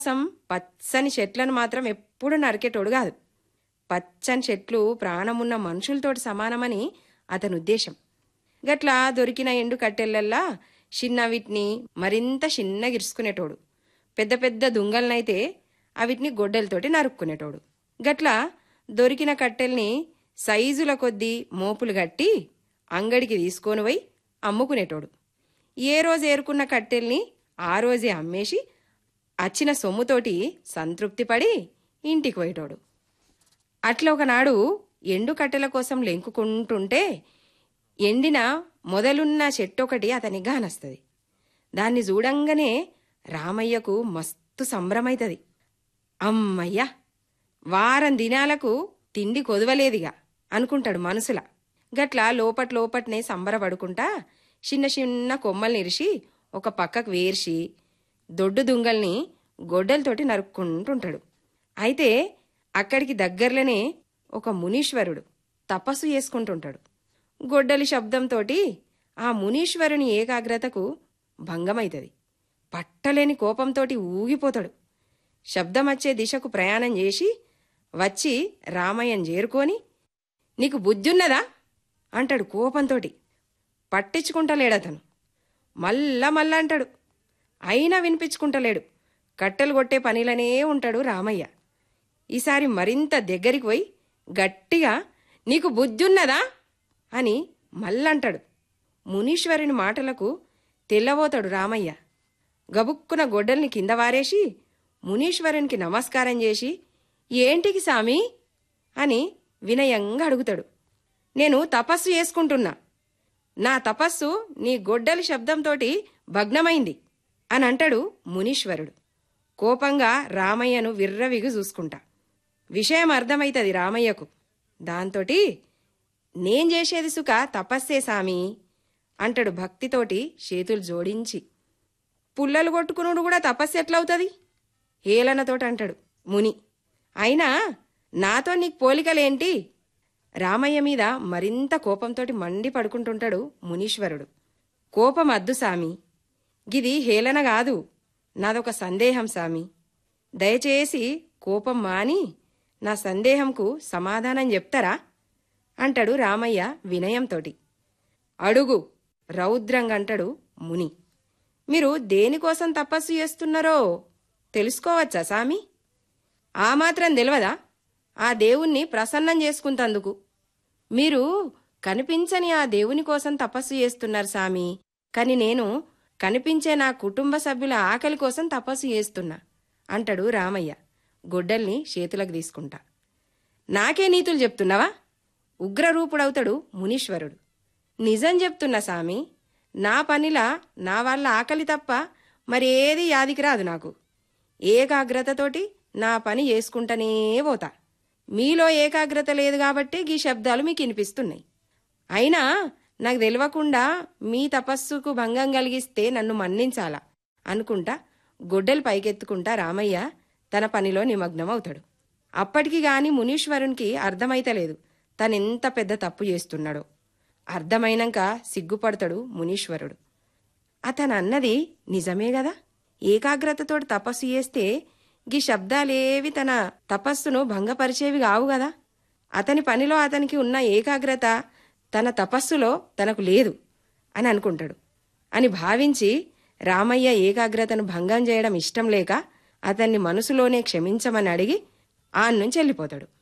కోసం పచ్చని చెట్లను మాత్రం ఎప్పుడు నరికేటోడు కాదు పచ్చని చెట్లు ప్రాణమున్న మనుషులతోటి సమానమని అతని ఉద్దేశం గట్లా దొరికిన ఎండు కట్టెలల్లా చిన్నవిటిని మరింత చిన్నగిరుసుకునేటోడు పెద్ద పెద్ద దుంగలనైతే అవిటిని గొడ్డలతోటి నరుక్కునేటోడు గట్లా దొరికిన కట్టెల్ని సైజుల కొద్దీ మోపులు గట్టి అంగడికి తీసుకొని పోయి అమ్ముకునేటోడు ఏ రోజు ఏరుకున్న కట్టెల్ని ఆ రోజే అమ్మేసి వచ్చిన సొమ్ముతోటి సంతృప్తిపడి ఇంటికి పోయేటోడు అట్లా ఒకనాడు ఎండు కట్టెల కోసం లెంకుకుంటుంటే ఎండిన మొదలున్న చెట్టు ఒకటి అతనికి గానస్తుంది దాన్ని చూడంగానే రామయ్యకు మస్తు సంభ్రమైతది అమ్మయ్య వారం దినాలకు తిండి కొదవలేదిగా అనుకుంటాడు మనసుల గట్లా లోపట్ లోపట్నే సంబరపడుకుంటా చిన్న చిన్న కొమ్మల్ని ఇరిసి ఒక పక్కకు వేర్చి దొడ్డు దుంగల్ని గొడ్డలతోటి నరుక్కుంటుంటాడు అయితే అక్కడికి దగ్గరలోనే ఒక మునీశ్వరుడు తపస్సు చేసుకుంటుంటాడు గొడ్డలి శబ్దంతోటి ఆ మునీశ్వరుని ఏకాగ్రతకు భంగమైతది పట్టలేని కోపంతోటి ఊగిపోతాడు శబ్దం వచ్చే దిశకు ప్రయాణం చేసి వచ్చి రామయ్యను చేరుకొని నీకు బుద్ధున్నదా అంటాడు కోపంతోటి పట్టించుకుంటలేడతను మళ్ళా మళ్ళా అంటాడు అయినా వినిపించుకుంటలేడు కట్టెలు కొట్టే పనిలోనే ఉంటాడు రామయ్య ఈసారి మరింత దగ్గరికి పోయి గట్టిగా నీకు బుద్ధున్నదా అని మళ్ళంటాడు మునీశ్వరుని మాటలకు తెల్లబోతాడు రామయ్య గబుక్కున గొడ్డల్ని కింద వారేసి మునీశ్వరునికి నమస్కారం చేసి ఏంటికి సామి అని వినయంగా అడుగుతాడు నేను తపస్సు చేసుకుంటున్నా నా తపస్సు నీ గొడ్డలి శబ్దంతోటి భగ్నమైంది అని అంటాడు మునీశ్వరుడు కోపంగా రామయ్యను విర్రవిగి చూసుకుంటా విషయం అర్థమైతది రామయ్యకు దాంతోటి నేం చేసేది సుఖ తపస్సే సామి అంటాడు భక్తితోటి చేతులు జోడించి పుల్లలు కొట్టుకునుడు కూడా తపస్సు ఎట్లవుతుంది హేళనతోటి అంటాడు ముని అయినా నాతో నీకు పోలికలేంటి రామయ్య మీద మరింత కోపంతోటి మండి పడుకుంటుంటాడు మునీశ్వరుడు కోపం అద్దు సామి గిది హేళన కాదు నాదొక సందేహం సామి దయచేసి కోపం మాని నా సందేహంకు సమాధానం చెప్తారా అంటాడు రామయ్య వినయంతోటి అడుగు రౌద్రంగా అంటాడు ముని మీరు దేనికోసం తపస్సు చేస్తున్నారో తెలుసుకోవచ్చా సామి ఆ మాత్రం తెలియదా ఆ దేవుణ్ణి ప్రసన్నం చేసుకుంటందుకు మీరు కనిపించని ఆ దేవుని కోసం తపస్సు చేస్తున్నారు సామి కాని నేను కనిపించే నా కుటుంబ సభ్యుల ఆకలి కోసం తపస్సు చేస్తున్నా అంటాడు రామయ్య గొడ్డల్ని చేతులకు తీసుకుంటా నాకే నీతులు చెప్తున్నావా ఉగ్రరూపుడవుతాడు మునీశ్వరుడు నిజం చెప్తున్నా సామి నా పనిలా నా వాళ్ళ ఆకలి తప్ప మరేది యాదికి రాదు నాకు ఏకాగ్రతతోటి నా పని చేసుకుంటనే పోతా మీలో ఏకాగ్రత లేదు కాబట్టి గీ శబ్దాలు మీకు వినిపిస్తున్నాయి అయినా నాకు తెలియకుండా మీ తపస్సుకు భంగం కలిగిస్తే నన్ను మన్నించాలా అనుకుంటా గొడ్డలు పైకెత్తుకుంటా రామయ్య తన పనిలో నిమగ్నమవుతాడు అప్పటికి గాని మునీశ్వరునికి అర్థమైతలేదు తనెంత పెద్ద తప్పు చేస్తున్నాడో అర్థమైనాక సిగ్గుపడతాడు మునీశ్వరుడు అతను అన్నది నిజమే గదా ఏకాగ్రతతోటి తపస్సు చేస్తే గీ శబ్దాలేవి తన తపస్సును భంగపరిచేవి కావు గదా అతని పనిలో అతనికి ఉన్న ఏకాగ్రత తన తపస్సులో తనకు లేదు అని అనుకుంటాడు అని భావించి రామయ్య ఏకాగ్రతను భంగం చేయడం ఇష్టం లేక అతన్ని మనసులోనే క్షమించమని అడిగి ఆ నుంచి వెళ్ళిపోతాడు